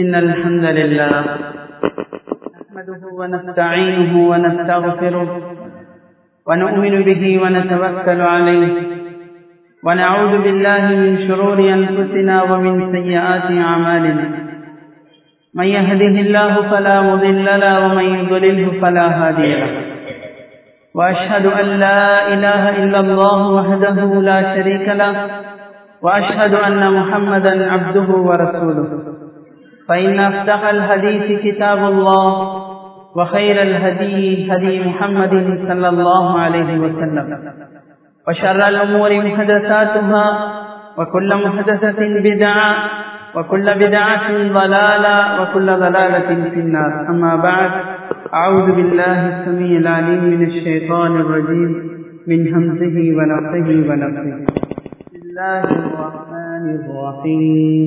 إن الحمد لله نحمده ونستعينه ونستغفره ونؤمن به ونتوكل عليه ونعوذ بالله من شرور أنفسنا ومن سيئات أعمالنا من يهده الله فلا مضل له ومن يضلله فلا هادي له وأشهد أن لا إله إلا الله وحده لا شريك له وأشهد أن محمدا عبده ورسوله فإن أفتح الحديث كتاب الله وخير الهدي هدي محمد صلى الله عليه وسلم وشر الأمور محدثاتها وكل محدثة بدعة وكل بدعة ضلالة وكل ضلالة في النار أما بعد أعوذ بالله السميع العليم من الشيطان الرجيم من همزه ونفسه ونفسه بسم الله الرحمن الرحيم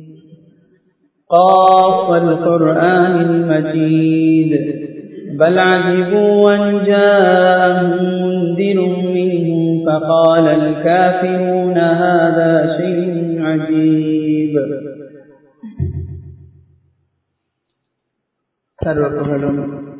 قاف القرآن المجيد بل عجبوا أن جاءهم منذر منهم فقال الكافرون هذا شيء عجيب சர்வ புகழும்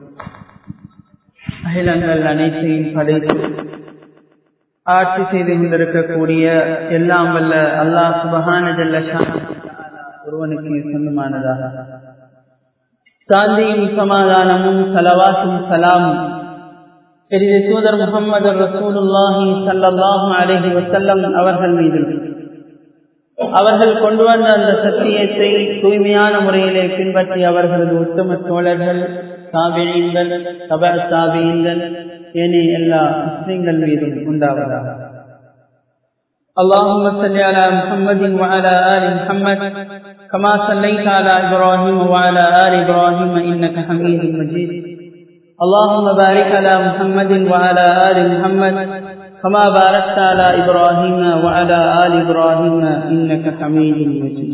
அகிலங்கள் அனைத்தையும் படைத்து ஆட்சி செய்து கொண்டிருக்கக்கூடிய எல்லாம் வல்ல அல்லாஹ் சுபஹான ஜல்லஷான் ஒருவனுக்கு சொந்தமானதாக சாந்தியும் சமாதானமும் சலவாசும் சலாமும் பெரிய தூதர் முகமது ரசூலுல்லாஹி சல்லாஹு அலஹி வசல்லம் அவர்கள் மீது அவர்கள் கொண்டு வந்த அந்த சத்தியத்தை தூய்மையான முறையிலே பின்பற்றி அவர்களது உத்தம தோழர்கள் சாபியங்கள் தபர் சாபியங்கள் ஏனைய எல்லா முஸ்லிம்கள் மீதும் உண்டாவதாக اللهم صل على محمد وعلى آل محمد كما صليت على إبراهيم وعلى آل إبراهيم إنك حميد مجيد اللهم بارك على محمد وعلى آل محمد كما باركت على إبراهيم وعلى آل إبراهيم إنك حميد مجيد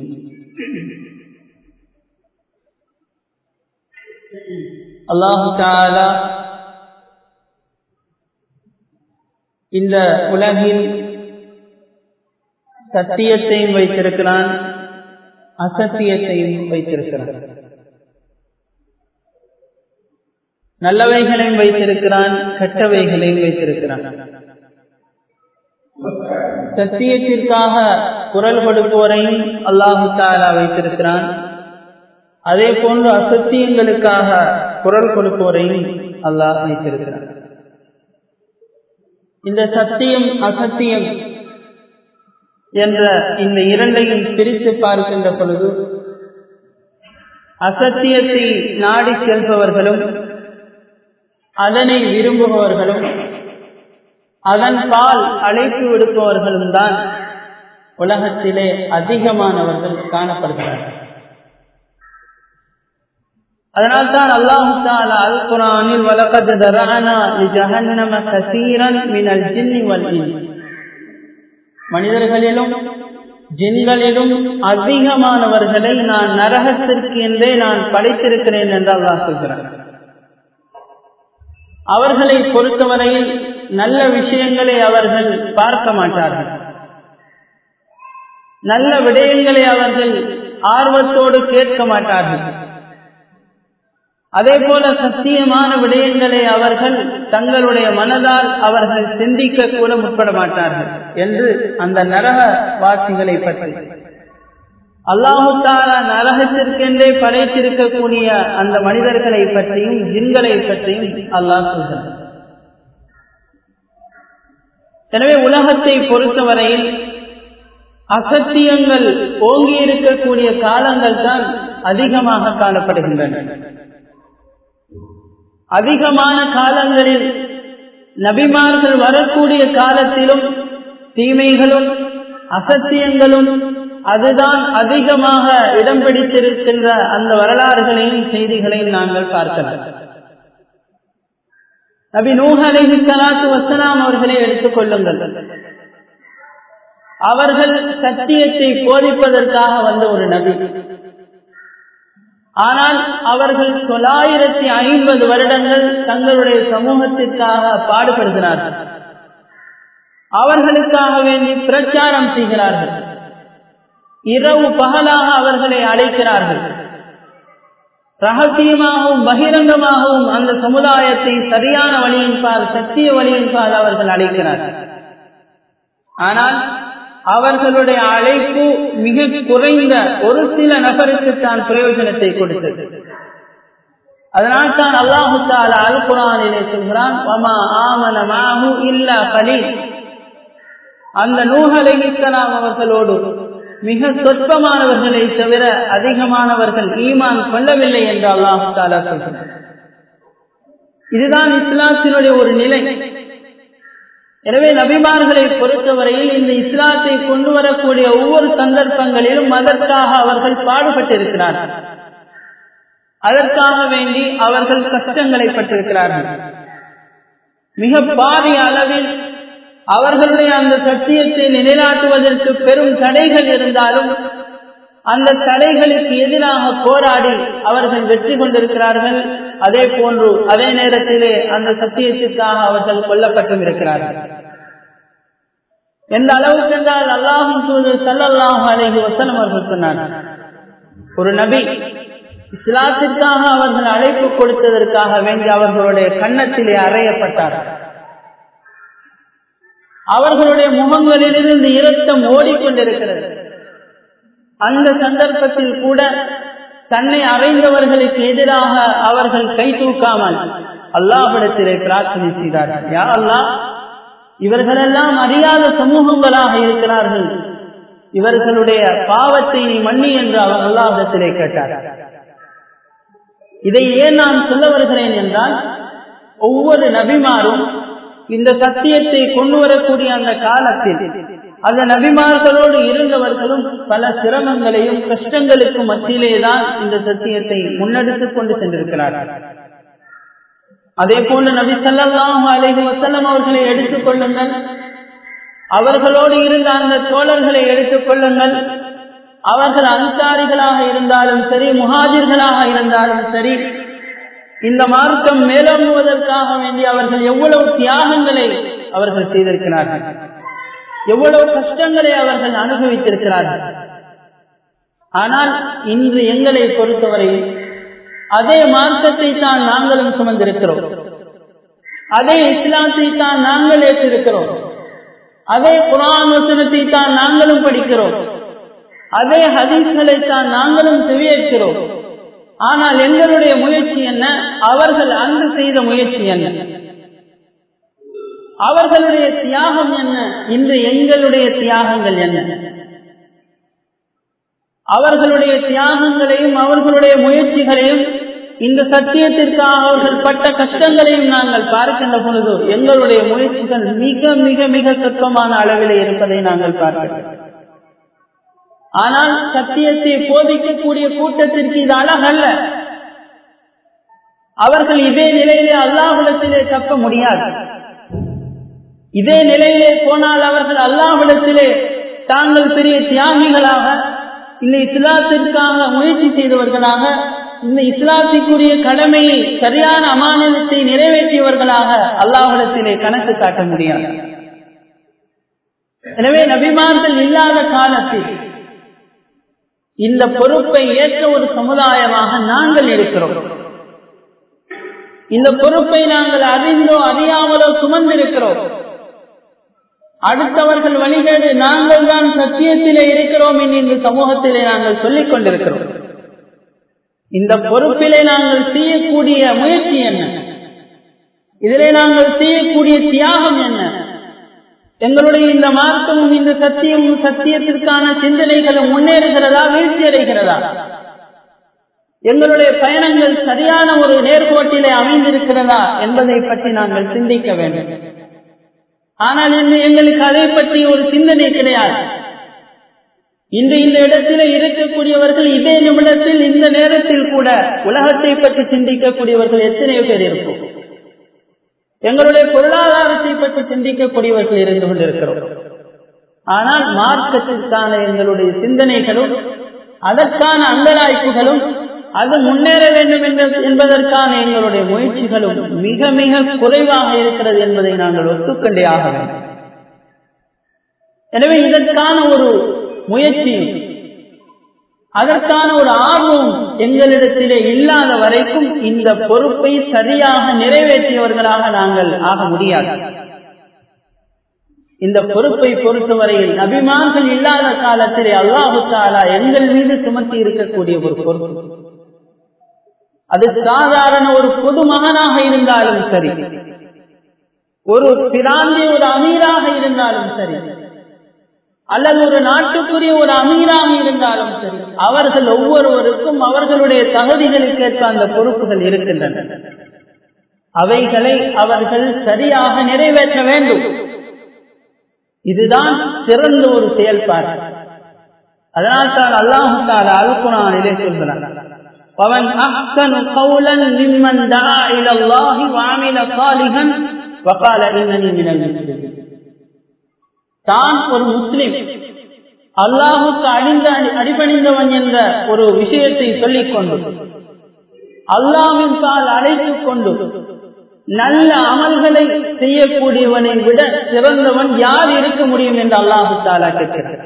الله تعالى இந்த உலகில் சத்தியத்தையும் வைத்திருக்கிறான் அசத்தியத்தையும் வைத்திருக்கிறான் நல்லவைகளையும் வைத்திருக்கிறான் கெட்டவைகளையும் வைத்திருக்கிறான் சத்தியத்திற்காக குரல் கொடுப்போரையும் அல்லாஹு தாலா வைத்திருக்கிறான் அதே போன்று அசத்தியங்களுக்காக குரல் கொடுப்போரையும் அல்லாஹ் வைத்திருக்கிறான் இந்த சத்தியம் அசத்தியம் என்ற இந்த இரண்டையும் பிரித்து பார்க்கின்ற பொழுது அசத்தியத்தை நாடி செல்பவர்களும் அதனை விரும்புபவர்களும் அதன் பால் அழைப்பு விடுப்பவர்களும் தான் உலகத்திலே அதிகமானவர்கள் காணப்படுகிறார்கள் அதனால் தான் அல்லாஹு தாலா அல் குரானில் வலகத் தரஹனா ஜஹன்னம கசீரன் மினல் ஜின்னி வல் இன்ஸ் மனிதர்களிலும் ஜின்களிலும் அதிகமானவர்களை நான் நரகத்திற்கு என்றே நான் படைத்திருக்கிறேன் என்று அல்லாஹ் சொல்கிறார் அவர்களை பொறுத்தவரையில் நல்ல விஷயங்களை அவர்கள் பார்க்க மாட்டார்கள் நல்ல விடயங்களை அவர்கள் ஆர்வத்தோடு கேட்க மாட்டார்கள் அதே போல சத்தியமான விடயங்களை அவர்கள் தங்களுடைய மனதால் அவர்கள் சிந்திக்க கூட முற்பட மாட்டார்கள் என்று அந்த நரக வாசிகளை பற்றி அல்லாஹுத்தாலா நரகத்திற்கென்றே படைத்திருக்கக்கூடிய அந்த மனிதர்களை பற்றியும் ஜின்களை பற்றியும் அல்லாஹ் சொல்கிறார் எனவே உலகத்தை பொறுத்தவரையில் அசத்தியங்கள் ஓங்கி இருக்கக்கூடிய காலங்கள் தான் அதிகமாக காணப்படுகின்றன அதிகமான காலங்களில் நபிமார்கள் வரக்கூடிய காலத்திலும் தீமைகளும் அசத்தியங்களும் அதுதான் அதிகமாக இடம் பிடித்திருக்கின்ற அந்த வரலாறுகளையும் செய்திகளையும் நாங்கள் பார்க்கலாம் நபி நூஹ் அலைஹி சலாத்து வசலாம் அவர்களை எடுத்துக் கொள்ளுங்கள் அவர்கள் சத்தியத்தை போதிப்பதற்காக வந்த ஒரு நபி ஆனால் அவர்கள் தொள்ளாயிரத்தி ஐம்பது வருடங்கள் தங்களுடைய சமூகத்திற்காக பாடுபடுகிறார்கள் அவர்களுக்காக வேண்டி பிரச்சாரம் செய்கிறார்கள் இரவு பகலாக அவர்களை அழைக்கிறார்கள் ரகசியமாகவும் பகிரங்கமாகவும் அந்த சமுதாயத்தை சரியான வழியின்பால் சத்திய வழியின்பால் அவர்கள் அழைக்கிறார்கள் ஆனால் அவர்களுடைய அழைப்பு மிக குறைந்த ஒரு சில நபருக்கு தான் பிரயோஜனத்தை கொடுத்தது அதனால் தான் அல்லாஹு தாலா அல் குரானிலே சொல்கிறான் இல்லா பலி அந்த நூகலை இஸ்லாம் அவர்களோடு மிக சொற்பமானவர்களை தவிர அதிகமானவர்கள் ஈமான் கொள்ளவில்லை என்று அல்லாஹு தாலா சொல்கிறார் இதுதான் இஸ்லாத்தினுடைய ஒரு நிலை எனவே நபிமார்களை பொறுத்தவரையில் இந்த இஸ்லாத்தை கொண்டு வரக்கூடிய ஒவ்வொரு சந்தர்ப்பங்களிலும் அதற்காக அவர்கள் பாடுபட்டிருக்கிறார்கள் அதற்காக வேண்டி அவர்கள் கஷ்டங்களை பட்டிருக்கிறார்கள் மிக பாரிய அளவில் அவர்களுடைய அந்த சத்தியத்தை நிலைநாட்டுவதற்கு பெரும் தடைகள் இருந்தாலும் அந்த தடைகளுக்கு எதிராக போராடி அவர்கள் வெற்றி கொண்டிருக்கிறார்கள் அதே போன்று அதே நேரத்திலே அந்த சத்தியத்திற்காக அவர்கள் கொல்லப்பட்டும் இருக்கிறார்கள் எந்த அளவுக்கு என்றால் அல்லாஹும் தூது சல்லாஹு அலைஹி வசனம் அவர்கள் சொன்னார்கள் ஒரு நபி இஸ்லாத்திற்காக அவர்கள் அழைப்பு கொடுத்ததற்காக வேண்டி அவர்களுடைய கன்னத்திலே அறையப்பட்டார்கள் அவர்களுடைய முகங்களிலிருந்து இரத்தம் ஓடிக்கொண்டிருக்கிறது அந்த சந்தர்ப்பத்தில் கூட தன்னை அறைந்தவர்களுக்கு எதிராக அவர்கள் கை தூக்காமல் அல்லாஹிடத்திலே பிரார்த்தனை செய்தார்கள் யா அல்லா இவர்களெல்லாம் அறியாத சமூகங்களாக இருக்கிறார்கள் இவர்களுடைய பாவத்தை நீ மன்னி என்று அவர் அல்லாஹிடத்திலே கேட்டார்கள் இதை ஏன் நான் சொல்ல வருகிறேன் என்றால் ஒவ்வொரு நபிமாரும் இந்த சத்தியத்தை கொண்டு வரக்கூடிய அந்த காலத்தில் அந்த நபிமார்களோடு இருந்தவர்களும் பல சிரமங்களையும் கஷ்டங்களுக்கும் மத்தியிலேதான் இந்த சத்தியத்தை முன்னெடுத்துக் கொண்டு சென்றிருக்கிறார்கள் அதே போன்று நபி சல்லாஹ் அலைஹி வசல்லம் அவர்களை எடுத்துக் கொள்ளுங்கள் அவர்களோடு இருந்த அந்த தோழர்களை எடுத்துக் கொள்ளுங்கள் அவர்கள் அன்சாரிகளாக இருந்தாலும் சரி முஹாஜிர்களாக இருந்தாலும் சரி இந்த மார்க்கம் மேலோங்குவதற்காக வேண்டி அவர்கள் எவ்வளவு தியாகங்களை அவர்கள் செய்திருக்கிறார்கள் எவ்வளவு கஷ்டங்களை அவர்கள் அனுபவித்திருக்கிறார்கள் ஆனால் இன்று எங்களை பொறுத்தவரையில் அதே மார்க்கத்தை தான் நாங்களும் சுமந்திருக்கிறோம் அதே இஸ்லாத்தை தான் நாங்கள் ஏற்றிருக்கிறோம் அதே குரான் வசனத்தை தான் நாங்களும் படிக்கிறோம் அதே ஹதீஸ்களை தான் நாங்களும் செவியேற்கிறோம் ஆனால் எங்களுடைய முயற்சி என்ன அவர்கள் அன்று செய்த முயற்சி என்ன அவர்களுடைய தியாகம் என்ன இன்று எங்களுடைய தியாகங்கள் என்ன அவர்களுடைய தியாகங்களையும் அவர்களுடைய முயற்சிகளையும் இந்த சத்தியத்திற்காக அவர்கள் பட்ட கஷ்டங்களையும் நாங்கள் பார்க்கின்ற பொழுது எங்களுடைய முயற்சிகள் மிக மிக மிக சொற்பமான அளவில் இருப்பதை நாங்கள் பார்க்கிறோம் ஆனால் சத்தியத்தை போதிக்கக்கூடிய கூட்டத்திற்கு இது அழகல்ல அவர்கள் இதே நிலையிலே அல்லாஹுலத்திலே தப்ப முடியாது இதே நிலையிலே போனால் அவர்கள் அல்லாஹுலத்திலே தாங்கள் பெரிய தியாகிகளாக இந்த இஸ்லாத்திற்காக முயற்சி செய்தவர்களாக இந்த இஸ்லாத்திற்குரிய கடமையை சரியான அமானத்தை நிறைவேற்றியவர்களாக அல்லாஹிடத்திலே கணக்கு காட்ட முடியாது எனவே நபிமார்கள் இல்லாத காலத்தில் இந்த பொறுப்பை ஏற்ற ஒரு சமுதாயமாக நாங்கள் இருக்கிறோம் இந்த பொறுப்பை நாங்கள் அறிந்தோ அறியாமலோ சுமந்திருக்கிறோம் அடுத்தவர்கள் வழிகேடு நாங்கள் தான் சத்தியத்திலே இருக்கிறோம் என்று இந்த சமூகத்திலே நாங்கள் சொல்லிக் கொண்டிருக்கிறோம் இந்த பொறுப்பிலே நாங்கள் செய்யக்கூடிய முயற்சி என்ன இதிலே நாங்கள் செய்யக்கூடிய தியாகம் என்ன எங்களுடைய இந்த மார்க்கமும் இந்த சத்தியமும் சத்தியத்திற்கான சிந்தனைகளும் முன்னேறுகிறதா வீழ்ச்சி அடைகிறதா எங்களுடைய பயணங்கள் சரியான ஒரு நேர்கோட்டிலே அமைந்திருக்கிறதா என்பதை பற்றி நாங்கள் சிந்திக்க வேண்டும் ஆனால் இன்று எங்களுக்கு அதை பற்றி ஒரு சிந்தனை கிடையாது இன்று இந்த இடத்திலே இருக்கக்கூடியவர்கள் இதே நிமிடத்தில் இந்த நேரத்தில் கூட உலகத்தை பற்றி சிந்திக்கக்கூடியவர்கள் எத்தனை பேர் இருக்கும் எங்களுடைய பொருளாதாரத்தை பற்றி சிந்திக்கக்கூடியவர்கள் இருந்து கொண்டிருக்கிறோம் ஆனால் மார்க்கத்திற்கான எங்களுடைய சிந்தனைகளும் அதற்கான அங்கலாய்ப்புகளும் அது முன்னேற வேண்டும் என்பதற்கான எங்களுடைய முயற்சிகளும் மிக மிக குறைவாக இருக்கிறது என்பதை நாங்கள் ஒத்துக்கொண்டே ஆக வேண்டும் எனவே இதற்கான ஒரு முயற்சி அதற்கான ஒரு ஆர்வம் எங்களிடத்திலே இல்லாத வரைக்கும் இந்த பொறுப்பை சரியாக நிறைவேற்றியவர்களாக நாங்கள் ஆக முடியாது இந்த பொறுப்பை பொறுத்தவரையில் நபிமார்கள் இல்லாத காலத்திலே அல்லாஹு தாலா எங்கள் மீது சுமத்தி இருக்கக்கூடிய ஒரு பொறுப்பு அது சாதாரண ஒரு பொது மகனாக இருந்தாலும் சரி ஒரு பிராந்திய ஒரு அமீராக இருந்தாலும் சரி அல்லது ஒரு நாட்டுக்குரிய ஒரு அமீராக இருந்தாலும் சரி அவர்கள் ஒவ்வொருவருக்கும் அவர்களுடைய தகுதிகளுக்கேற்ப அந்த பொறுப்புகள் இருக்கின்றன அவைகளை அவர்கள் சரியாக நிறைவேற்ற வேண்டும் இதுதான் சிறந்த ஒரு செயல்பாடு அதனால் தான் அல்லாஹு தாலா அல்குரானிலே சொல்கிறார் ومن أحسن قولا ممن دعا إلى الله وعمل صالحا وقال إنني من المسلمين தான் ஒரு முஸ்லிம் அல்லாஹுக்கு அடிந்த அடிபணிந்தவன் என்ற ஒரு விஷயத்தை சொல்லிக் கொண்டு அல்லாவின் பால் அழைத்துக் கொண்டு நல்ல அமல்களை செய்யக்கூடியவனை விட சிறந்தவன் யார் இருக்க முடியும் என்று அல்லாஹு தாலா கேட்கிறார்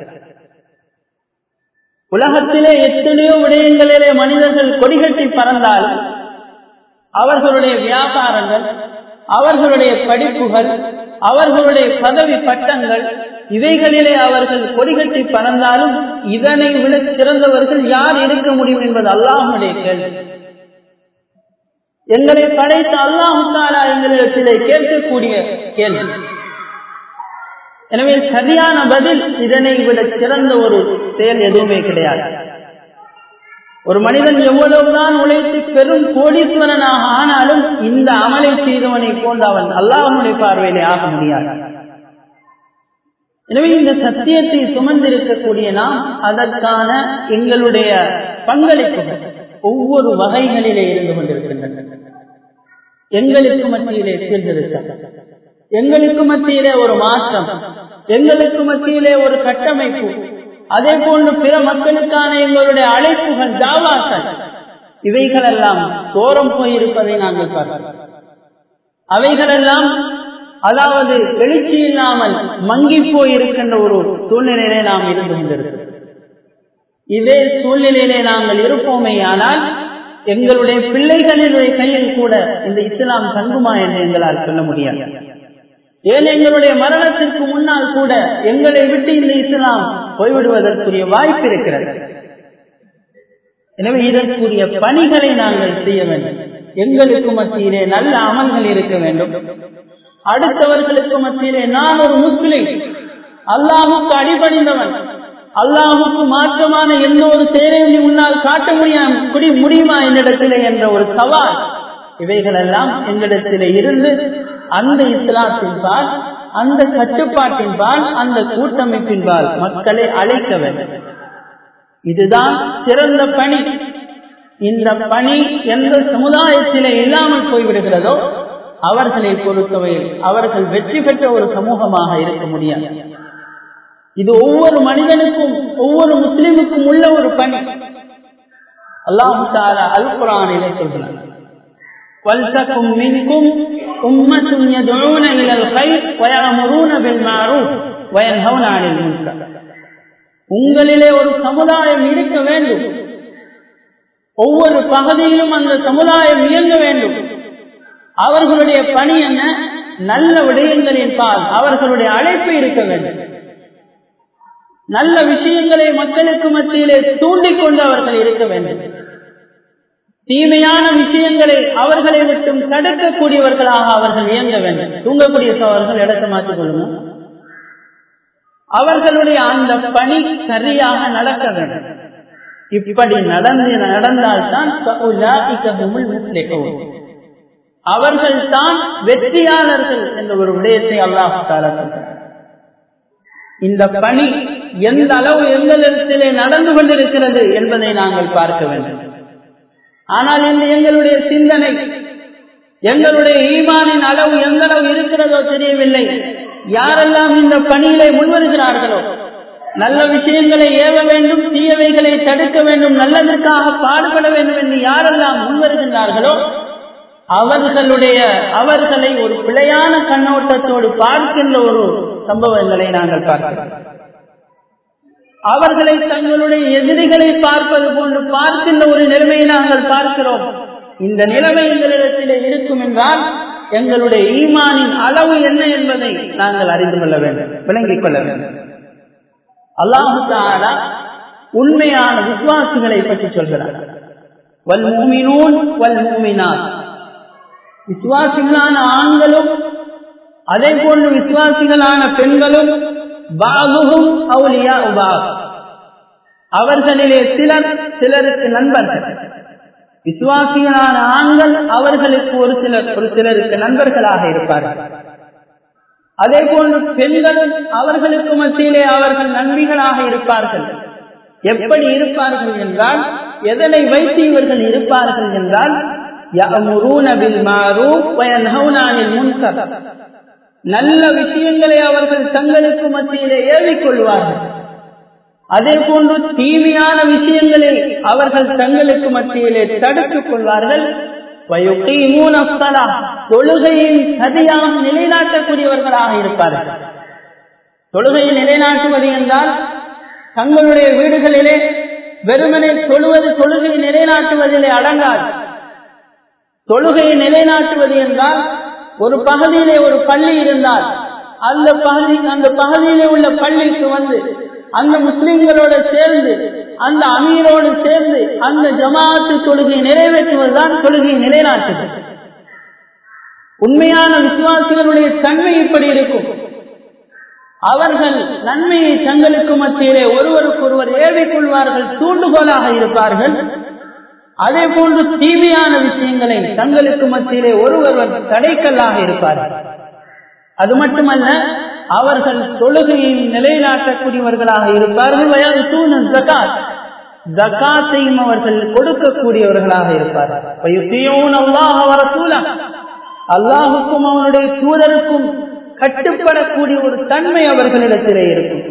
உலகத்திலே எத்தனையோ விடயங்களிலே மனிதர்கள் கொடிகட்டி பறந்தால் அவர்களுடைய வியாபாரங்கள் அவர்களுடைய படிப்புகள் அவர்களுடைய பதவி பட்டங்கள் இவைகளிலே அவர்கள் கொடிகட்டி பறந்தாலும் இதனை விட சிறந்தவர்கள் யார் இருக்க முடியும் என்பது அல்லாஹுடைய கேள்வி எங்களை படைத்த அல்லாஹாலா எங்களிடத்திலே கேட்கக்கூடிய கேள்வி எனவே சரியான பதில் இதனை விட சிறந்த ஒரு செயல் எதுவுமே கிடையாது ஒரு மனிதன் எவ்வளவுதான் உழைத்து பெரும் கோடீஸ்வரனாக ஆனாலும் இந்த அமலை செய்தவனை போன்று அவன் அல்லாஹனுடைய பார்வையிலே ஆக முடியாது எனவே இந்த சத்தியத்தை சுமந்திருக்கக்கூடிய நாம் அதற்கான எங்களுடைய பங்களிப்புகள் ஒவ்வொரு வகைகளிலே இருந்து கொண்டிருக்கின்றன எங்களுக்கு மத்தியிலே சீர்திருத்தம் எங்களுக்கு மத்தியிலே ஒரு மாற்றம் எங்களுக்கு மத்தியிலே ஒரு கட்டமைப்பு அதே போன்று பிற மக்களுக்கான எங்களுடைய அழைப்புகள் ஜாவாக்கள் இவைகளெல்லாம் தோறம் போயிருப்பதை நாங்கள் பார்க்கிறோம் அவைகளெல்லாம் அதாவது எழுச்சி இல்லாமல் மங்கி போயிருக்கின்ற ஒரு சூழ்நிலையிலே நாம் இருந்து கொண்டிருக்கிறோம் இதே சூழ்நிலையிலே நாங்கள் இருப்போமே ஆனால் எங்களுடைய பிள்ளைகளினுடைய கையில் கூட இந்த இஸ்லாம் தங்குமா என்று எங்களால் சொல்ல முடியாது ஏன் எங்களுடைய மரணத்திற்கு முன்னால் கூட எங்களை விட்டு இந்த இஸ்லாம் போய்விடுவதற்குரிய வாய்ப்பு இருக்கிறது எனவே இதற்குரிய பணிகளை நாங்கள் செய்ய வேண்டும் எங்களுக்கு மத்தியிலே நல்ல அமல்கள் இருக்க வேண்டும் அடுத்தவர்களுக்கு மத்தியிலே நான் ஒரு முஸ்லிம் அல்லாஹுக்கு அடிபணிந்தவன் அல்லாஹுக்கு மாற்றமான எந்த ஒரு செயலையும் உன்னால் காட்ட முடியாம முடியுமா என்னிடத்திலே என்ற ஒரு சவால் இவைகள் எல்லாம் எங்களிடத்திலே இருந்து அந்த இஸ்லாத்தின்பால் அந்த கட்டுப்பாட்டின்பால் அந்த கூட்டமைப்பின்பால் மக்களை அழைக்க வேண்டும் இதுதான் சிறந்த பணி இந்த பணி எந்த சமுதாயத்திலே இல்லாமல் போய்விடுகிறதோ அவர்களை பொறுத்தவரையில் அவர்கள் வெற்றி பெற்ற ஒரு சமூகமாக இருக்க முடியாது இது ஒவ்வொரு மனிதனுக்கும் ஒவ்வொரு முஸ்லிமுக்கும் உள்ள ஒரு பணி அல்லாஹு தாலா அல் குரானிலே சொல்கிறார் وَلْتَكُنْ مِنْكُمْ أُمَّةٌ يَدْعُونَ إِلَى الْخَيْرِ وَيَأْمُرُونَ بِالْمَعْرُوفِ وَيَنْهَوْنَ عَنِ الْمُنكَرِ உங்களிலே ஒரு சமுதாயம் இருக்க வேண்டும் ஒவ்வொரு பகுதியிலும் அந்த சமுதாயம் இயங்க வேண்டும் அவர்களுடைய பணி என்ன நல்ல விடயங்களின் பால் அவர்களுடைய அழைப்பு இருக்க வேண்டும் நல்ல விஷயங்களை மக்களுக்கு மத்தியிலே தூண்டிக் கொண்டு அவர்கள் இருக்க வேண்டும் தீமையான விஷயங்களை அவர்களை விட்டும் தடுக்கக்கூடியவர்களாக அவர்கள் இயங்க வேண்டும் தூங்கக்கூடிய சவர்கள் இடத்தை மாற்றிக் கொள்ளணும் அவர்களுடைய அந்த பணி சரியாக நடக்க வேண்டும் இப்படி நடந்து நடந்தால்தான் அவர்கள் தான் வெற்றியாளர்கள் என்ற ஒரு விடயத்தை அல்லாஹ் இந்த பணி எந்த அளவு எங்களிடத்திலே நடந்து கொண்டிருக்கிறது என்பதை நாங்கள் பார்க்க வேண்டும் ஆனால் இந்த எங்களுடைய சிந்தனை எங்களுடைய ஈமானின் அளவு எந்த அளவு இருக்கிறதோ தெரியவில்லை யாரெல்லாம் இந்த பணியிலே முன்வருகிறார்களோ நல்ல விஷயங்களை ஏவ வேண்டும் தீயவைகளை தடுக்க வேண்டும் நல்லதற்காக பாடுபட வேண்டும் என்று யாரெல்லாம் முன்வருகின்றார்களோ அவர்களுடைய அவர்களை ஒரு பிழையான கண்ணோட்டத்தோடு பார்க்கின்ற ஒரு சம்பவங்களை நாங்கள் பார்க்கிறோம் அவர்களை தங்களுடைய எதிரிகளை பார்ப்பது போன்று பார்க்கின்ற ஒரு நிலைமையை நாங்கள் பார்க்கிறோம் இந்த நிலைமை எங்களிடத்திலே இருக்கும் என்றால் எங்களுடைய ஈமானின் அளவு என்ன என்பதை நாங்கள் அறிந்து கொள்ள வேண்டும் விளங்கிக் கொள்ள வேண்டும் அல்லாஹு தாலா உண்மையான விசுவாசிகளை பற்றி சொல்கிறார் வல் மூமினூன் வல் மூமினான் விசுவாசிகளான ஆண்களும் அதே போன்று விசுவாசிகளான பெண்களும் பாகுகும் அவுலியா உபாக் அவர்களிலே சிலர் சிலருக்கு நண்பர்கள் விசுவாசிகளான ஆண்கள் அவர்களுக்கு ஒரு சிலர் ஒரு சிலருக்கு நண்பர்களாக இருப்பார்கள் அதே போன்று பெண்களும் அவர்களுக்கு மத்தியிலே அவர்கள் நன்மைகளாக இருப்பார்கள் எப்படி இருப்பார்கள் என்றால் எதனை வைத்து இவர்கள் இருப்பார்கள் என்றால் நல்ல விஷயங்களை அவர்கள் தங்களுக்கு மத்தியிலே ஏவிக்கொள்வார்கள் அதே போன்று தீமையான விஷயங்களை அவர்கள் தங்களுக்கு மத்தியிலே தடுத்துக் கொள்வார்கள் தொழுகையை சரியாக நிலைநாட்டக்கூடியவர்களாக இருப்பார்கள் தொழுகையை நிலைநாட்டுவது என்றால் தங்களுடைய வீடுகளிலே வெறுமனே தொழுவது தொழுகையை நிலைநாட்டுவதிலே அடங்காது தொழுகையை நிலைநாட்டுவது என்றால் ஒரு பகுதியிலே ஒரு பள்ளி இருந்தால் அந்த பகுதி அந்த பகுதியிலே உள்ள பள்ளிக்கு வந்து அந்த முஸ்லிம்களோடு சேர்ந்து அந்த அமீரோடு சேர்ந்து அந்த ஜமாத்து தொழுகையை நிறைவேற்றுவதுதான் தொழுகையை நிலைநாட்டுவது உண்மையான விசுவாசிகளுடைய தன்மை இப்படி இருக்கும் அவர்கள் நன்மையை தங்களுக்கு மத்தியிலே ஒருவருக்கொருவர் ஏவிக்கொள்வார்கள் தூண்டுகோலாக இருப்பார்கள் அதே போன்று தீமையான விஷயங்களை தங்களுக்கு மத்தியிலே ஒருவர் தடைக்கல்லாக இருப்பார்கள் அது மட்டுமல்ல அவர்கள் தொழுகையை நிலைநாட்டக்கூடியவர்களாக இருப்பார்கள் வயது சூழல் ஜகாத் ஜகாத்தையும் அவர்கள் கொடுக்கக்கூடியவர்களாக இருப்பார்கள் அல்லாஹுக்கும் அவனுடைய தூதருக்கும் கட்டுப்படக்கூடிய ஒரு தன்மை அவர்களிடத்திலே இருக்கும்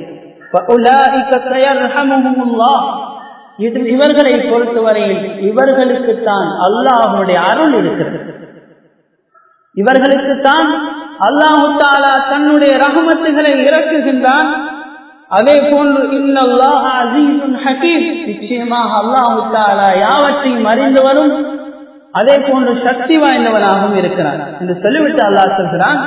இவர்களை பொறுத்தவரையில் இவர்களுக்கு தான் அல்லாஹனுடைய அருள் இருக்கிறது இவர்களுக்கு தான் அல்லாஹு தாலா தன்னுடைய ரகமத்துகளை இறக்குகின்றான் அதே போன்று இன்னல்லாஹ் அசீசுன் ஹக்கீம் நிச்சயமாக அல்லாஹு தாலா யாவற்றையும் அறிந்தவரும் அதே போன்று சக்தி வாய்ந்தவனாகவும் இருக்கிறான் என்று சொல்லிவிட்டு அல்லாஹ் சொல்கிறான்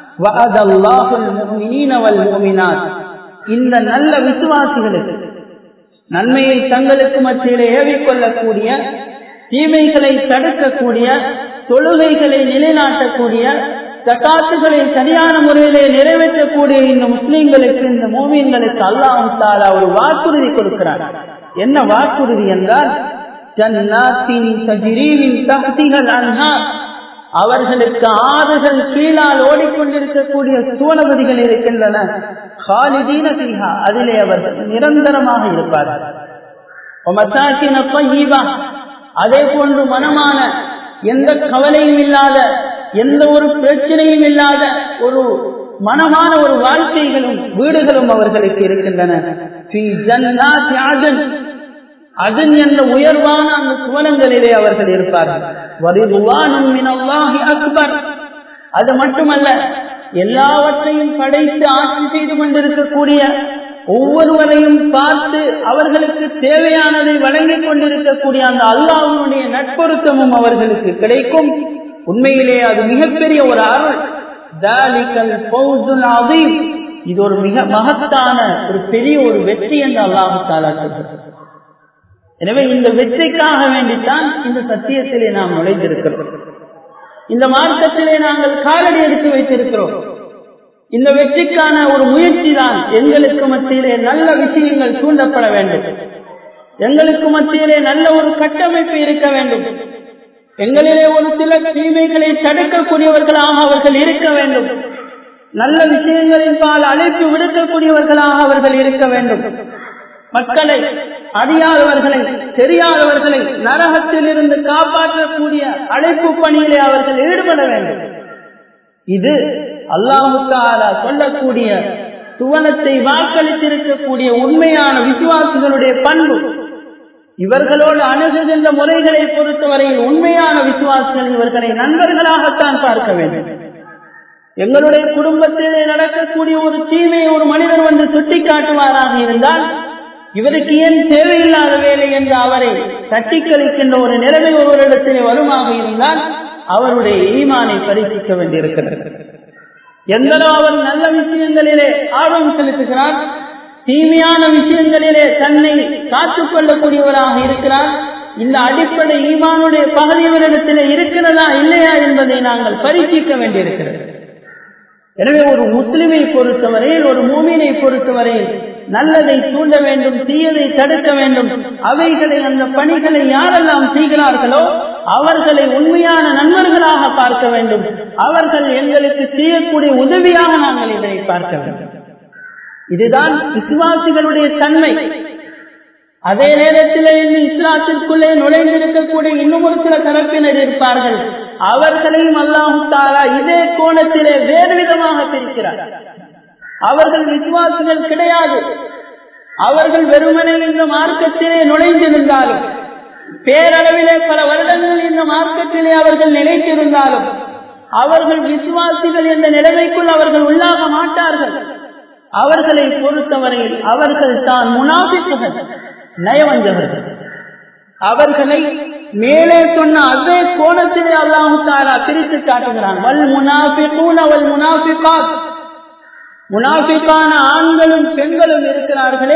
இந்த நல்ல விசுவாசிகளுக்கு நன்மையை தங்களுக்கு மத்தியிலே ஏவிக்கொள்ளக்கூடிய தீமைகளை தடுக்கக்கூடிய தொழுகைகளை நிலைநாட்டக்கூடிய ஜக்காத்துகளை சரியான முறையிலே நிறைவேற்றக்கூடிய இந்த முஸ்லிம்களுக்கு இந்த மூமியங்களுக்கு அல்லாஹு தாலா ஒரு வாக்குறுதி கொடுக்கிறார் என்ன வாக்குறுதி என்றால் ஜன்னாத்தின் தஜிரீவின் தகுதிகள் அன்ஹா அவர்களுக்கு ஆறுகள் கீழால் ஓடிக்கொண்டிருக்கக்கூடிய சூழபதிகள் இருக்கின்றன ஹாலிதீன பிஹா அதிலே அவர்கள் நிரந்தரமாக இருப்பார்கள் அதே போன்று மனமான எந்த கவலையும் இல்லாத எந்த ஒரு பிரச்சனையும் இல்லாத ஒரு மனமான ஒரு வாழ்க்கைகளும் வீடுகளும் அவர்களுக்கு இருக்கின்றன அதன் என்ற உயர்வான அந்த சுவனங்களிலே அவர்கள் இருப்பார்கள் அக்பர் அது மட்டுமல்ல எல்லாவற்றையும் படைத்து ஆட்சி செய்து கொண்டிருக்கக்கூடிய ஒவ்வொருவரையும் பார்த்து அவர்களுக்கு தேவையானதை வழங்கிக் கொண்டிருக்கக்கூடிய அந்த அல்லாஹனுடைய நட்பொருத்தமும் அவர்களுக்கு கிடைக்கும் உண்மையிலே அது மிகப்பெரிய ஒரு அருள் இது ஒரு மிக மகத்தான ஒரு பெரிய ஒரு வெற்றி என்று அல்லாஹு தாலா சொல்கிறது எனவே இந்த வெற்றிக்காக வேண்டித்தான் இந்த சத்தியத்திலே நாம் நுழைந்திருக்கிறோம் இந்த மார்க்கத்திலே நாங்கள் காலடி எடுத்து வைத்திருக்கிறோம் இந்த வெற்றிக்கான ஒரு முயற்சி தான் எங்களுக்கு மத்தியிலே நல்ல விஷயங்கள் தூண்டப்பட வேண்டும் எங்களுக்கு மத்தியிலே நல்ல ஒரு கட்டமைப்பு இருக்க வேண்டும் எங்களிலே ஒரு சில தீமைகளை தடுக்கக்கூடியவர்களாக அவர்கள் இருக்க வேண்டும் நல்ல விஷயங்களின் பால் அழைப்பு விடுக்கக்கூடியவர்களாக அவர்கள் இருக்க வேண்டும் மக்களை அறியாதவர்களை தெரியாதவர்களை நரகத்தில் இருந்து காப்பாற்றக்கூடிய அழைப்பு பணியிலே அவர்கள் ஈடுபட வேண்டும் இது அல்லாஹுக்கால சொல்லக்கூடிய சுவனத்தை வாக்களித்திருக்கக்கூடிய உண்மையான விசுவாசிகளுடைய பண்பு இவர்களோடு அணுகுகின்ற முறைகளை பொறுத்தவரையில் உண்மையான விசுவாசிகள் இவர்களை நண்பர்களாகத்தான் பார்க்க வேண்டும் எங்களுடைய குடும்பத்திலே நடக்கக்கூடிய ஒரு தீமையை ஒரு மனிதர் வந்து சுட்டி காட்டுவாராக இருந்தால் இவருக்கு ஏன் தேவையில்லாத வேலை என்று அவரை தட்டி கழிக்கின்ற ஒரு நிலைமை ஒருவரிடத்திலே வருமாக இருந்தால் அவருடைய ஈமானை பரீட்சிக்க வேண்டியிருக்கிறது எந்தளவு அவர் நல்ல விஷயங்களிலே ஆர்வம் செலுத்துகிறார் தீமையான விஷயங்களிலே தன்னை காத்துக் கொள்ளக்கூடியவராக இருக்கிறார் இந்த அடிப்படை ஈமானுடைய பகுதியவரிடத்திலே இருக்கிறதா இல்லையா என்பதை நாங்கள் பரீட்சிக்க வேண்டியிருக்கிறது எனவே ஒரு முஸ்லிமை பொறுத்தவரையில் ஒரு மூமினை பொறுத்தவரையில் நல்லதை தூண்ட வேண்டும் தீயதை தடுக்க வேண்டும் அவைகளை அந்த பணிகளை யாரெல்லாம் செய்கிறார்களோ அவர்களை உண்மையான நண்பர்களாக பார்க்க வேண்டும் அவர்கள் எங்களுக்கு செய்யக்கூடிய உதவியாக நாங்கள் இதனை பார்க்க வேண்டும் இதுதான் விசுவாசிகளுடைய தன்மை அதே நேரத்தில் இன்னும் இஸ்லாத்திற்குள்ளே நுழைந்திருக்கக்கூடிய இன்னும் ஒரு சில தரப்பினர் இருப்பார்கள் அவர்களையும் அல்லாஹு தாலா இதே கோணத்திலே வேறு விதமாக பிரிக்கிறார் அவர்கள் விசுவாசிகள் கிடையாது அவர்கள் வெறுமனை இந்த மார்க்கத்திலே நுழைந்திருந்தாலும் பேரளவிலே பல வருடங்கள் இந்த மார்க்கத்திலே அவர்கள் நிலைத்திருந்தாலும் அவர்கள் விசுவாசிகள் என்ற நிலைமைக்குள் அவர்கள் உள்ளாக மாட்டார்கள் அவர்களை பொறுத்தவரையில் அவர்கள் தான் முனாபிப்புகள் நயவஞ்சகர்கள் அவர்களை மேலே சொன்ன அதே கோணத்திலே அல்லாஹு தாரா பிரித்து காட்டுகிறான் வல் முனாபிகூன் அவள் முனாபிகாத் முனாபிக்கான ஆண்களும் பெண்களும் இருக்கிறார்களே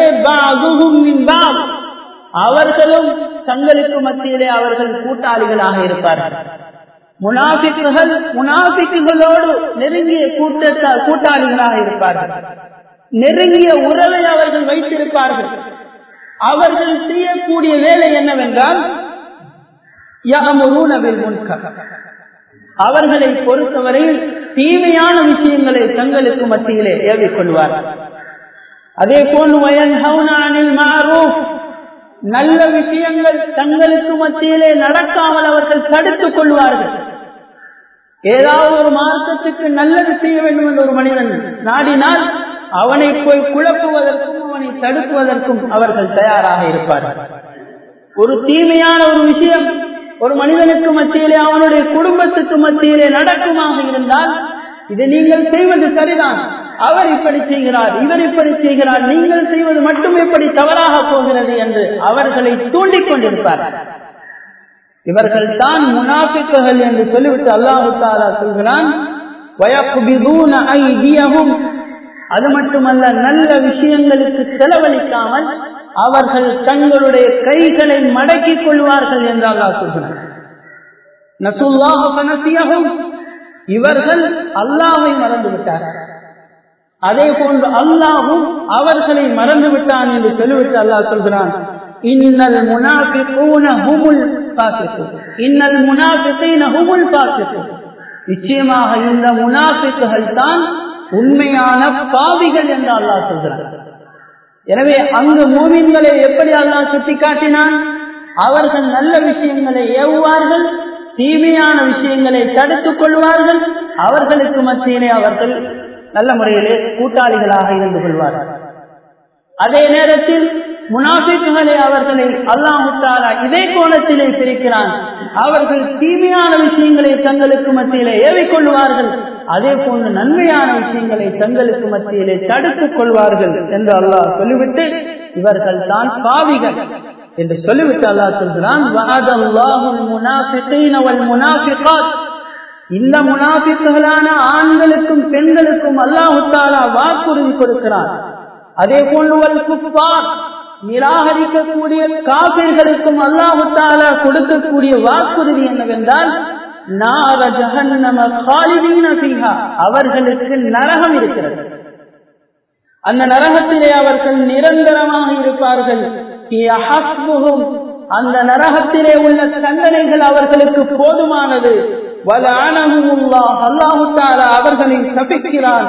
அவர்களும் தங்களுக்கு மத்தியிலே அவர்கள் கூட்டாளிகளாக இருப்பார்கள் முனாபிக்குகள் முனாபிக்குகளோடு நெருங்கிய கூட்டத்தால் கூட்டாளிகளாக இருப்பார்கள் நெருங்கிய உறவை அவர்கள் வைத்திருப்பார்கள் அவர்கள் செய்யக்கூடிய வேலை என்னவென்றால் அவர்களை பொறுத்தவரையில் தீமையான விஷயங்களை தங்களுக்கு மத்தியிலே ஏவிக்கொள்வார்கள் அதே போன்று வயன்ஹவுனில் மாறும் நல்ல விஷயங்கள் தங்களுக்கு மத்தியிலே நடக்காமல் அவர்கள் தடுத்துக் கொள்வார்கள் ஏதாவது ஒரு மார்க்கத்துக்கு நல்லது செய்ய வேண்டும் என்ற ஒரு மனிதன் நாடினால் அவனை போய் குழப்புவதற்கும் அவனை தடுக்குவதற்கும் அவர்கள் தயாராக இருப்பார்கள் ஒரு தீமையான ஒரு விஷயம் ஒரு மனிதனுக்கு மத்தியிலே அவனுடைய குடும்பத்துக்கு மத்தியிலே நடக்குமாக இருந்தால் இது நீங்கள் செய்வது சரிதான் அவர் இப்படி செய்கிறார் இவர் இப்படி செய்கிறார் நீங்கள் செய்வது மட்டும் எப்படி தவறாக போகிறது என்று அவர்களை தூண்டிக் கொண்டிருப்பார்கள் இவர்கள் தான் முனாபிக்குகள் என்று சொல்லிவிட்டு அல்லாஹு தாலா சொல்கிறான் அது மட்டுமல்ல நல்ல விஷயங்களுக்கு செலவழிக்காமல் அவர்கள் தங்களுடைய கைகளை மடக்கிக் கொள்வார்கள் என்று அல்லாஹ் சொல்கிறார் இவர்கள் அல்லாவை மறந்து விட்டார்கள் அதே போன்று அல்லாஹும் அவர்களை மறந்து விட்டான் என்று சொல்லிவிட்டு அல்லாஹ் சொல்கிறான் இன்னல் முனாஃபிகூன ஹுமுல் ஃபாசிகூன் இன்னல் முனாஃபிகீன ஹுமுல் ஃபாசிகூன் நிச்சயமாக இந்த முனாஃபிக்குகள் தான் உண்மையான பாவிகள் என்று அல்லாஹ் சொல்கிறான் எனவே அங்கு மூமின்களை எப்படி அல்லாஹ் சுட்டி காட்டினான் அவர்கள் நல்ல விஷயங்களை ஏவுவார்கள் தீமையான விஷயங்களை தடுத்துக் கொள்வார்கள் அவர்களுக்கு மத்தியிலே அவர்கள் நல்ல முறையிலே கூட்டாளிகளாக இருந்து கொள்வார்கள் அதே நேரத்தில் முனாஃபிக்குகளை அவர்களை அல்லாஹுத்தாலா இதே கோணத்திலே பிரிக்கிறான் அவர்கள் தீமையான விஷயங்களை தங்களுக்கு மத்தியிலே ஏவிக்கொள்வார்கள் அதே போன்று நன்மையான விஷயங்களை தங்களுக்கு மத்தியிலே தடுத்துக் கொள்வார்கள் என்று அல்லாஹ் சொல்லிவிட்டு இவர்கள் தான் பாவிகள் என்று சொல்லிவிட்டு அல்லாஹ் சொல்கிறான் இந்த முனாஃபிக்குகளான ஆண்களுக்கும் பெண்களுக்கும் அல்லாஹு தாலா வாக்குறுதி கொடுக்கிறான் அதே போன்று குப்பார் நிராகரிக்கக்கூடிய காபிர்களுக்கும் அல்லாஹு தாலா கொடுக்கக்கூடிய வாக்குறுதி என்னவென்றால் நார ஜஹன்னம காலிதீன ஃபீஹா அவர்களுக்கு நரகம் இருக்கிறது அந்த நரகத்திலே அவர்கள் நிரந்தரமாக இருப்பார்கள் அந்த நரகத்திலே உள்ள தண்டனைகள் அவர்களுக்கு போதுமானது அவர்களை சபிக்கிறான்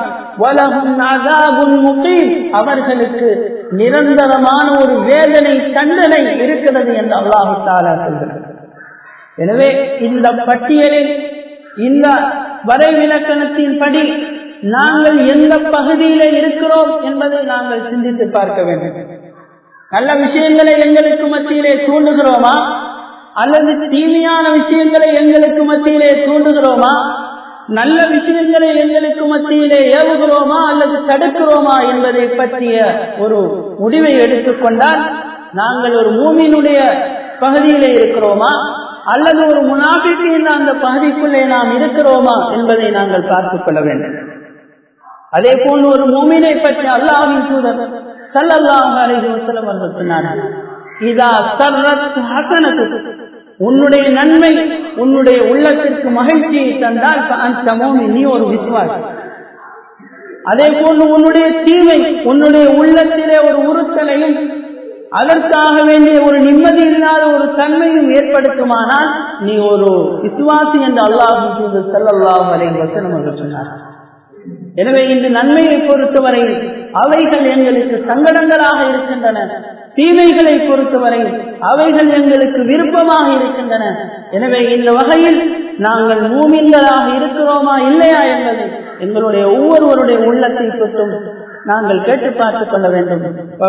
அவர்களுக்கு நிரந்தரமான ஒரு வேதனை தண்டனை இருக்கிறது என்று அல்லாஹு தாலா சொல்கிறார் எனவே இந்த பட்டியலில் இந்த வரைவிலக்கணத்தின்படி நாங்கள் எந்த பகுதியில இருக்கிறோம் என்பதை நாங்கள் சிந்தித்து பார்க்க வேண்டும் நல்ல விஷயங்களை எங்களுக்கு மத்தியிலே தூண்டுகிறோமா அல்லது தீமையான விஷயங்களை எங்களுக்கு மத்தியிலே தூண்டுகிறோமா நல்ல விஷயங்களை எங்களுக்கு மத்தியிலே ஏவுகிறோமா அல்லது தடுக்கிறோமா என்பதை பற்றிய ஒரு முடிவை எடுத்துக்கொண்டால் நாங்கள் ஒரு மூமியினுடைய பகுதியிலே இருக்கிறோமா அல்லது ஒரு முனாபிக்கின் அந்த பகுதிக்குள்ளே நாம் இருக்கிறோமா என்பதை நாங்கள் பார்த்துக் கொள்ள வேண்டும் அதே போன்று ஒரு மூமினை பற்றி அல்லாவின் தூதர் சல்லல்லாஹு அலைஹி வஸல்லம் அவர்கள் சொன்னார்கள் இதா சர்ரத் ஹசனத்து உன்னுடைய நன்மை உன்னுடைய உள்ளத்திற்கு மகிழ்ச்சியை தந்தால் அந்த மூமின் நீ ஒரு விசுவாசி அதே போன்று உன்னுடைய தீமை உன்னுடைய உள்ளத்திலே ஒரு உறுத்தலையும் அதற்காக வேண்டிய ஒரு நிம்மதி இல்லாத ஒரு தன்மையும் ஏற்படுத்துமானால் நீ ஒரு விசுவாசி என்று அல்லாஹு செல்லல்லாஹு அலை வசனம் என்று சொன்னார் எனவே இந்த நன்மையை பொறுத்தவரை அவைகள் எங்களுக்கு சங்கடங்களாக இருக்கின்றன தீமைகளை பொறுத்தவரை அவைகள் எங்களுக்கு விருப்பமாக இருக்கின்றன எனவே இந்த வகையில் நாங்கள் மூமின்களாக இருக்கிறோமா இல்லையா என்பது எங்களுடைய ஒவ்வொருவருடைய உள்ளத்தை தொட்டும் நாங்கள் கேட்டு பார்த்துக் கொள்ள வேண்டும்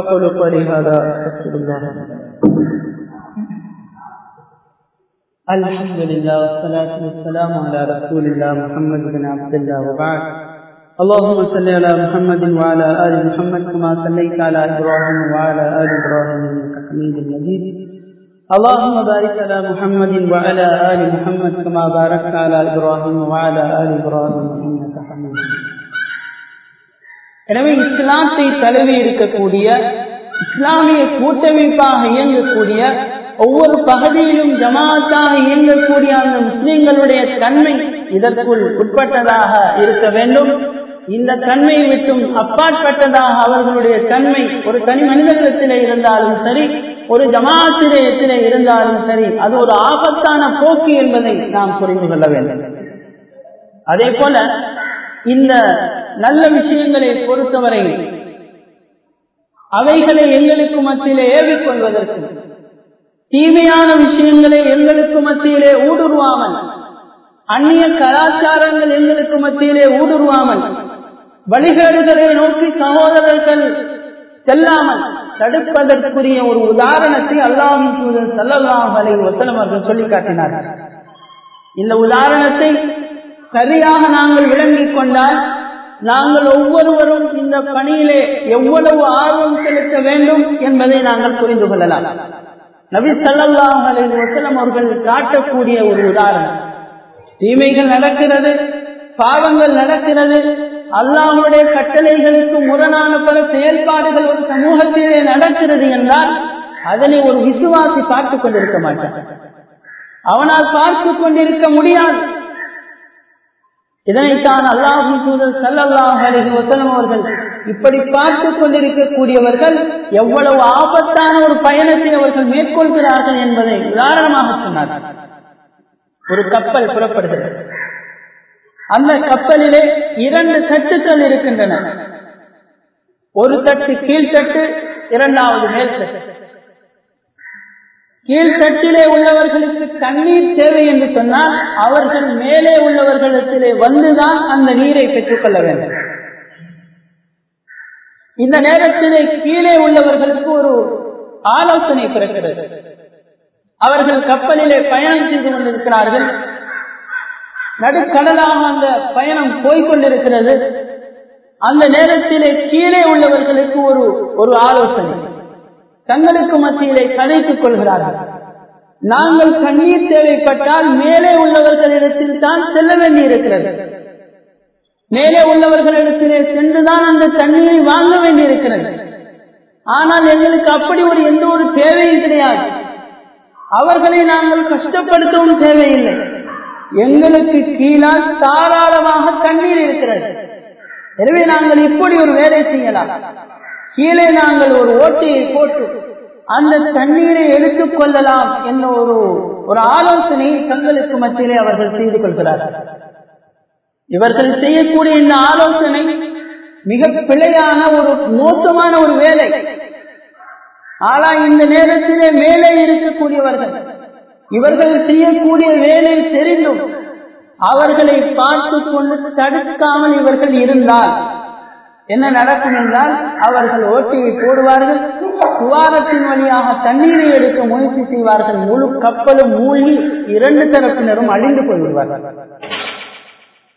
الحمد لله والصلاة والسلام على رسول الله محمد بن عبد الله وبعد اللهم صل على محمد وعلى آل محمد كما صليت على إبراهيم وعلى آل إبراهيم إنك حميد مجيد اللهم بارك على محمد وعلى آل محمد كما باركت على إبراهيم وعلى آل إبراهيم إنك حميد எனவே இஸ்லாத்தை தழுவி இருக்கக்கூடிய இஸ்லாமிய கூட்டமைப்பாக இயங்கக்கூடிய ஒவ்வொரு பகுதியிலும் ஜமாத்தாக இயங்கக்கூடிய அந்த முஸ்லிம்களுடைய தன்மை இதற்குள் உட்பட்டதாக இருக்க வேண்டும் இந்த தன்மை விட்டும் அப்பாற்பட்டதாக அவர்களுடைய தன்மை ஒரு தனி மனிதத்திலே இருந்தாலும் சரி ஒரு ஜமாத்திரத்திலே இருந்தாலும் சரி அது ஒரு ஆபத்தான போக்கு என்பதை நாம் புரிந்து கொள்ள வேண்டும் அதே போல இந்த நல்ல விஷயங்களை பொறுத்தவரை அவைகளை எங்களுக்கு மத்தியிலே ஏவிக்கொள்வதற்கு தீமையான விஷயங்களை எங்களுக்கு மத்தியிலே ஊடுருவாமல் அந்நிய கலாச்சாரங்கள் எங்களுக்கு மத்தியிலே ஊடுருவாமல் வழிகேடுகளை நோக்கி சகோதரர்கள் செல்லாமல் தடுப்பதற்குரிய ஒரு உதாரணத்தை அல்லாவின் தூதர் சல்லல்லாஹ் அலை வசலம் அவர்கள் சொல்லி காட்டினார்கள் இந்த உதாரணத்தை சரியாக நாங்கள் விளங்கிக் கொண்டால் நாங்கள் ஒவ்வொருவரும் இந்த பணியிலே எவ்வளவு ஆர்வம் செலுத்த வேண்டும் என்பதை நாங்கள் புரிந்து கொள்ளலாம் நபி சல்லாஹ் அலை வசலம் அவர்கள் காட்டக்கூடிய ஒரு உதாரணம் தீமைகள் நடக்கிறது பாவங்கள் நடக்கிறது அல்லாஹுடைய கட்டளைகளுக்கு முரணான பல செயல்பாடுகள் ஒரு சமூகத்திலே நடக்கிறது என்றால் அதனை ஒரு விசுவாசி பார்த்துக் கொண்டிருக்க மாட்டான் அவனால் பார்த்து கொண்டிருக்க முடியாது இதனைத்தான் அல்லாஹு தூதர் சல்லாஹ் அலஹி வசலம் அவர்கள் இப்படி பார்த்து கொண்டிருக்கக்கூடியவர்கள் எவ்வளவு ஆபத்தான ஒரு பயணத்தை அவர்கள் மேற்கொள்கிறார்கள் என்பதை உதாரணமாக சொன்னார்கள் ஒரு கப்பல் புறப்படுகிறது அந்த கப்பலிலே இரண்டு தட்டுக்கள் இருக்கின்றன ஒரு தட்டு கீழ்த்தட்டு இரண்டாவது மேல் தட்டு கீழ்த்தட்டிலே உள்ளவர்களுக்கு தண்ணீர் தேவை என்று சொன்னால் அவர்கள் மேலே உள்ளவர்களிடத்திலே வந்துதான் அந்த நீரை பெற்றுக்கொள்ள வேண்டும் இந்த நேரத்திலே கீழே உள்ளவர்களுக்கு ஒரு ஆலோசனை பிறக்கிறது அவர்கள் கப்பலிலே பயணம் செய்து கொண்டிருக்கிறார்கள் நடுக்கடலாக அந்த பயணம் போய்கொண்டிருக்கிறது அந்த நேரத்திலே கீழே உள்ளவர்களுக்கு ஒரு ஒரு ஆலோசனை தங்களுக்கு மத்தியிலே கதைத்துக் கொள்கிறார்கள் நாங்கள் தண்ணீர் தேவைப்பட்டால் மேலே உள்ளவர்களிடத்தில் தான் செல்ல வேண்டியிருக்கிறது மேலே உள்ளவர்களிடத்திலே சென்றுதான் அந்த தண்ணீரை வாங்க வேண்டியிருக்கிறது ஆனால் எங்களுக்கு அப்படி ஒரு எந்த ஒரு தேவையும் கிடையாது அவர்களை நாங்கள் கஷ்டப்படுத்தவும் தேவையில்லை எங்களுக்கு கீழால் தாராளமாக தண்ணீர் இருக்கிறது எனவே நாங்கள் இப்படி ஒரு வேலை செய்யலாம் கீழே நாங்கள் ஒரு ஓட்டையை போட்டு அந்த தண்ணீரை எடுத்துக் கொள்ளலாம் என்ற ஒரு ஒரு ஆலோசனை தங்களுக்கு மத்தியிலே அவர்கள் செய்து கொள்கிறார்கள் இவர்கள் செய்யக்கூடிய இந்த ஆலோசனை மிக பிழையான ஒரு மோசமான ஒரு வேலை ஆனா இந்த நேரத்திலே மேலே இருக்கக்கூடியவர்கள் இவர்கள் செய்யக்கூடிய வேலை தெரிந்தும் அவர்களை பார்த்து கொண்டு தடுக்காமல் இவர்கள் இருந்தால் என்ன நடக்கும் என்றால் அவர்கள் ஓட்டியை போடுவார்கள் துவாரத்தின் வழியாக தண்ணீரை எடுக்க முயற்சி செய்வார்கள் முழு கப்பலும் மூழ்கி இரண்டு தரப்பினரும் அழிந்து போய்விடுவார்கள்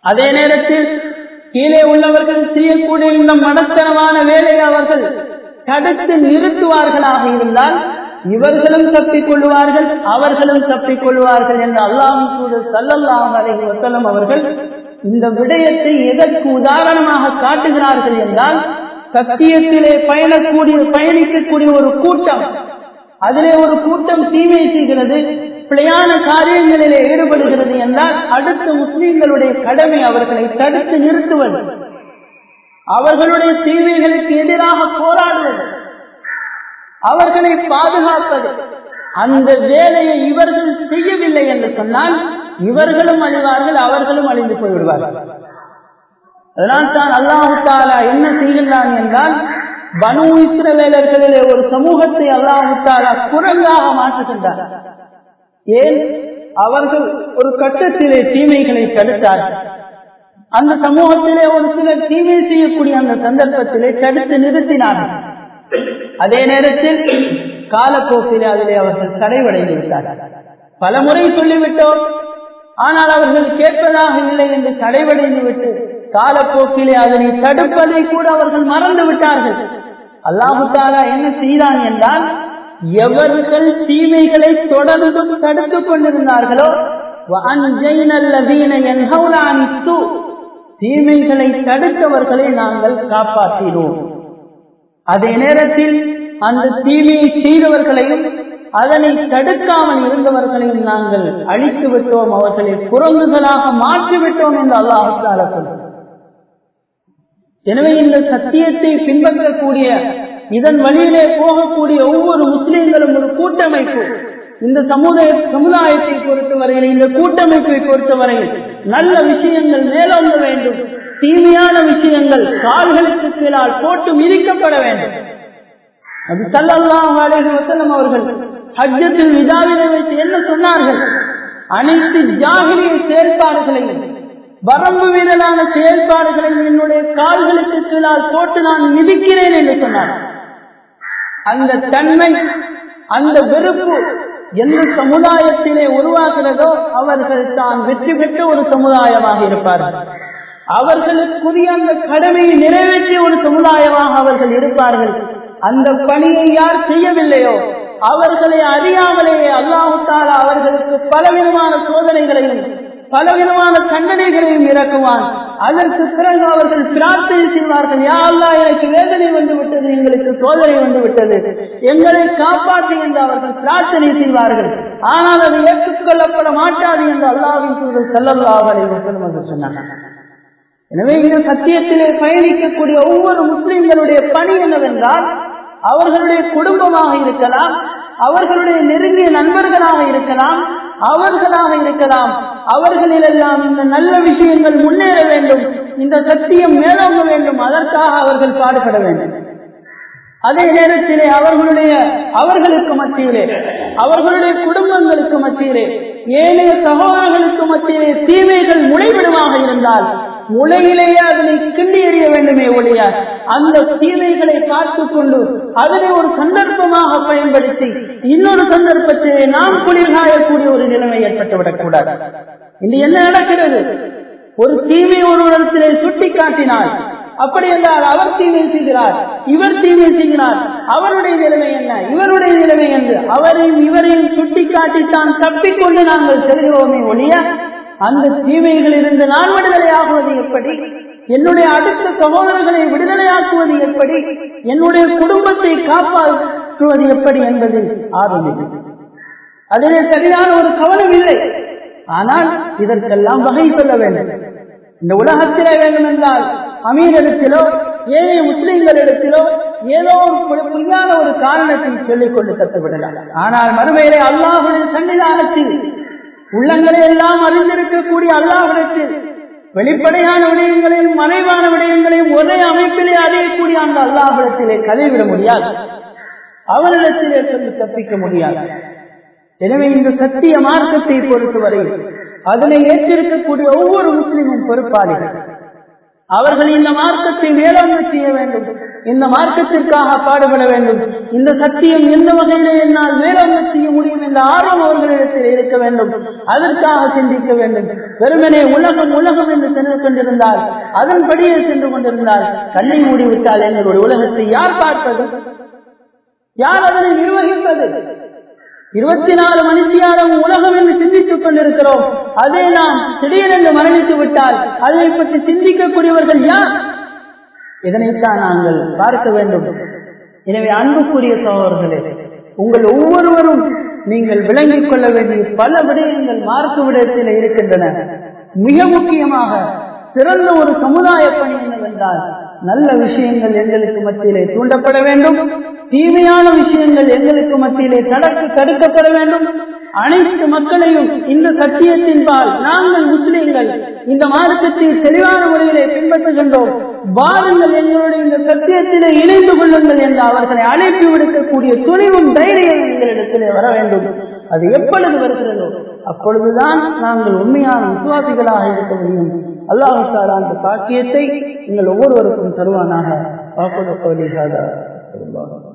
அதே நேரத்தில் கீழே உள்ளவர்கள் செய்யக்கூடிய இந்த மடத்தனமான வேலையை அவர்கள் தடுத்து நிறுத்துவார்களாக இருந்தால் இவர்களும் தப்பிக் கொள்வார்கள் அவர்களும் தப்பிக் கொள்வார்கள் என்று அல்லாஹ் சல்லல்லாஹ் அலைஹி வஸல்லம் அவர்கள் இந்த விடயத்தை எதற்கு உதாரணமாக காட்டுகிறார்கள் என்றால் சத்தியத்திலே பயணக்கூடிய பயணிக்கக்கூடிய ஒரு கூட்டம் அதிலே ஒரு கூட்டம் தீமை செய்கிறது பிழையான காரியங்களிலே ஈடுபடுகிறது என்றால் அடுத்த முஸ்லிம்களுடைய கடமை அவர்களை தடுத்து நிறுத்துவது அவர்களுடைய தீமைகளுக்கு எதிராக போராடுவது அவர்களை பாதுகாப்பது அந்த வேலையை இவர்கள் செய்யவில்லை என்று சொன்னால் இவர்களும் அழிவார்கள் அவர்களும் அழிந்து போய்விடுவார்கள் அதனால் தான் அல்லாஹு தாலா என்ன செய்கின்றான் என்றால் பனு இஸ்ரவேலர்களிலே ஒரு சமூகத்தை அல்லாஹு தாலா குரங்காக மாற்றுகின்றார் ஏன் அவர்கள் ஒரு கட்டத்திலே தீமைகளை தடுத்தார்கள் அந்த சமூகத்திலே ஒரு சிலர் தீமை செய்யக்கூடிய அந்த சந்தர்ப்பத்திலே தடுத்து நிறுத்தினார்கள் அதே நேரத்தில் காலப்போக்கிலே அதிலே அவர்கள் தடைவடைந்து விட்டார்கள் பல முறை சொல்லிவிட்டோம் ஆனால் அவர்கள் கேட்பதாக இல்லை என்று தடைவடைந்து விட்டு காலப்போக்கிலே அதனை தடுப்பதை கூட அவர்கள் மறந்து விட்டார்கள் அல்லாஹு தாலா என்ன செய்தான் என்றால் எவர்கள் தீமைகளை தொடர்ந்தும் தடுத்துக் கொண்டிருந்தார்களோ தீமைகளை தடுத்தவர்களை நாங்கள் காப்பாற்றினோம் அதே நேரத்தில் அந்த தீமையை செய்தவர்களையும் அதனை தடுக்காமல் இருந்தவர்களையும் நாங்கள் அழித்து விட்டோம் அவர்களை குரங்குகளாக மாற்றிவிட்டோம் என்று அல்லாஹால எனவே இந்த சத்தியத்தை பின்பற்றக்கூடிய இதன் வழியிலே போகக்கூடிய ஒவ்வொரு முஸ்லிம்களும் ஒரு கூட்டமைப்பு இந்த சமுதாய சமுதாயத்தை பொறுத்தவரையில் இந்த கூட்டமைப்பை பொறுத்தவரையில் நல்ல விஷயங்கள் மேலோங்க வேண்டும் தீமையான விஷயங்கள் கால்களுக்கு கீழால் போட்டு மிதிக்கப்பட வேண்டும் அது சல்லல்லாஹு அலைஹி வஸல்லம் அவர்கள் ஹஜ்ஜத்தில் விதாவிலே வைத்து என்ன சொன்னார்கள் அனைத்து ஜாகிலிய செயல்பாடுகளையும் வரம்பு வீரலான செயல்பாடுகளையும் என்னுடைய கால்களுக்கு கீழால் போட்டு நான் மிதிக்கிறேன் என்று சொன்னார் அந்த தன்மை அந்த வெறுப்பு எந்த சமுதாயத்திலே உருவாகிறதோ அவர்கள் தான் வெற்றி பெற்ற ஒரு சமுதாயமாக இருப்பார்கள் அவர்களுக்குரிய அந்த கடமையை நிறைவேற்றிய ஒரு சமுதாயமாக அவர்கள் இருப்பார்கள் அந்த பணியை யார் செய்யவில்லையோ அவர்களை அறியாமலேயே அல்லாஹு தாலா அவர்களுக்கு பலவிதமான சோதனைகளையும் பலவிதமான தண்டனைகளையும் இறக்குவான் அதற்கு பிறகு அவர்கள் பிரார்த்தனை செய்வார்கள் யா அல்லா எனக்கு வேதனை வந்து விட்டது எங்களுக்கு சோதனை வந்து விட்டது எங்களை காப்பாற்று என்று அவர்கள் பிரார்த்தனை செய்வார்கள் ஆனால் அது ஏற்றுக்கொள்ளப்பட மாட்டாது என்று அல்லாவின் தூதர் செல்லல்லாஹ் அலைவசம் என்று சொன்னாங்க எனவே இந்த சத்தியத்திலே பயணிக்கக்கூடிய ஒவ்வொரு முஸ்லிம்களுடைய பணி என்னவென்றால் அவர்களுடைய குடும்பமாக இருக்கலாம் அவர்களுடைய நெருங்கிய நண்பர்களாக இருக்கலாம் அவர்களாக இருக்கலாம் அவர்களிலெல்லாம் இந்த நல்ல விஷயங்கள் முன்னேற வேண்டும் இந்த சத்தியம் மேலோங்க வேண்டும் அதற்காக அவர்கள் பாடுபட வேண்டும் அதே நேரத்திலே அவர்களுடைய அவர்களுக்கு மத்தியிலே அவர்களுடைய குடும்பங்களுக்கு மத்தியிலே ஏனைய சகோதரர்களுக்கு மத்தியிலே தீமைகள் முளைவிடமாக இருந்தால் முளையிலேயே அதனை கிண்டி எறிய வேண்டுமே ஒழிய அந்த தீமைகளை பார்த்து கொண்டு அதனை ஒரு சந்தர்ப்பமாக பயன்படுத்தி இன்னொரு சந்தர்ப்பத்திலே நாம் குளிர்காயக்கூடிய ஒரு நிலைமை ஏற்பட்டுவிடக் கூடாது இது என்ன நடக்கிறது ஒரு தீமை ஒருவரிடத்திலே சுட்டி காட்டினால் அப்படி என்றால் அவர் தீமை செய்கிறார் இவர் தீமை செய்கிறார் அவருடைய நிலைமை என்ன இவருடைய நிலைமை என்று அவரையும் இவரையும் சுட்டி காட்டித்தான் தப்பிக்கொண்டு நாங்கள் செல்கிறோமே ஒழிய அந்த தீமைகளில் இருந்து நான் விடுதலையாகுவது எப்படி என்னுடைய அடுத்த சகோதரர்களை விடுதலையாக்குவது எப்படி என்னுடைய குடும்பத்தை காப்பாற்றுவது எப்படி என்பதில் ஆர்வம் அதிலே சரியான ஒரு கவனம் இல்லை ஆனால் இதற்கெல்லாம் வகை சொல்ல வேண்டும் இந்த உலகத்திலே வேண்டும் என்றால் அமீரிடத்திலோ ஏழை முஸ்லிம்களிடத்திலோ ஏதோ ஒரு பொய்யான ஒரு காரணத்தை சொல்லிக் கொண்டு கற்றுவிடலாம் ஆனால் மறுமையிலே அல்லாஹுடைய சன்னிதானத்தில் உள்ளங்களை எல்லாம் அறிந்திருக்கக்கூடிய அல்லாஹிடத்தில் வெளிப்படையான விடயங்களையும் மறைவான விடயங்களையும் ஒரே அமைப்பிலே அறியக்கூடிய அந்த அல்லாஹிடத்திலே கதைவிட முடியாது அவரிடத்திலே சொல்லி தப்பிக்க முடியாது எனவே இந்த சத்திய மார்க்கத்தை பொறுத்தவரை அதனை ஏற்றிருக்கக்கூடிய ஒவ்வொரு முஸ்லிமும் பொறுப்பாளிகள் அவர்கள் இந்த மார்க்கத்தை மேலோங்க செய்ய வேண்டும் இந்த மார்க்கத்திற்காக பாடுபட வேண்டும் இந்த சத்தியம் எந்த வகையில என்னால் மேலோங்க செய்ய முடியும் என்ற ஆர்வம் அவர்களிடத்தில் இருக்க வேண்டும் அதற்காக சிந்திக்க வேண்டும் வெறுமனே உலகம் உலகம் என்று சென்று கொண்டிருந்தால் அதன்படியே சென்று கொண்டிருந்தால் கண்ணை மூடிவிட்டால் எங்களுடைய உலகத்தை யார் பார்ப்பது யார் அதனை நிர்வகிப்பது இருபத்தி நாலு மணித்தியாலம் உலகம் என்று சிந்தித்துக் கொண்டிருக்கிறோம் அதை நாம் திடீரென்று மரணித்து விட்டால் அதை பற்றி சிந்திக்கக்கூடியவர்கள் யார் இதனைத்தான் நாங்கள் பார்க்க வேண்டும் எனவே அன்புக்குரிய சகோதரர்களே உங்கள் ஒவ்வொருவரும் நீங்கள் விளங்கிக் கொள்ள வேண்டிய பல விடயங்கள் மார்க்க விடயத்தில் இருக்கின்றன மிக முக்கியமாக சிறந்த ஒரு சமுதாய பணி என்னவென்றால் நல்ல விஷயங்கள் எங்களுக்கு மத்தியிலே தூண்டப்பட வேண்டும் தீமையான விஷயங்கள் எங்களுக்கு மத்தியிலே தடுக்க தடுக்கப்பட வேண்டும் அனைத்து மக்களையும் இந்த சத்தியத்தின்பால் நாங்கள் முஸ்லிம்கள் இந்த மார்க்கத்தை தெளிவான முறையிலே பின்பற்றுகின்றோம் வாருங்கள் எங்களுடைய இந்த சத்தியத்திலே இணைந்து கொள்ளுங்கள் என்று அவர்களை அழைப்பு விடுக்கக்கூடிய துணிவும் தைரியம் எங்களிடத்திலே வர வேண்டும் அது எப்பொழுது வருகிறதோ அப்பொழுதுதான் நாங்கள் உண்மையான விசுவாசிகளாக இருக்க முடியும் அல்லாஹால அந்த பாக்கியத்தை நீங்கள் ஒவ்வொருவருக்கும் தருவானாக வாக்குறுதி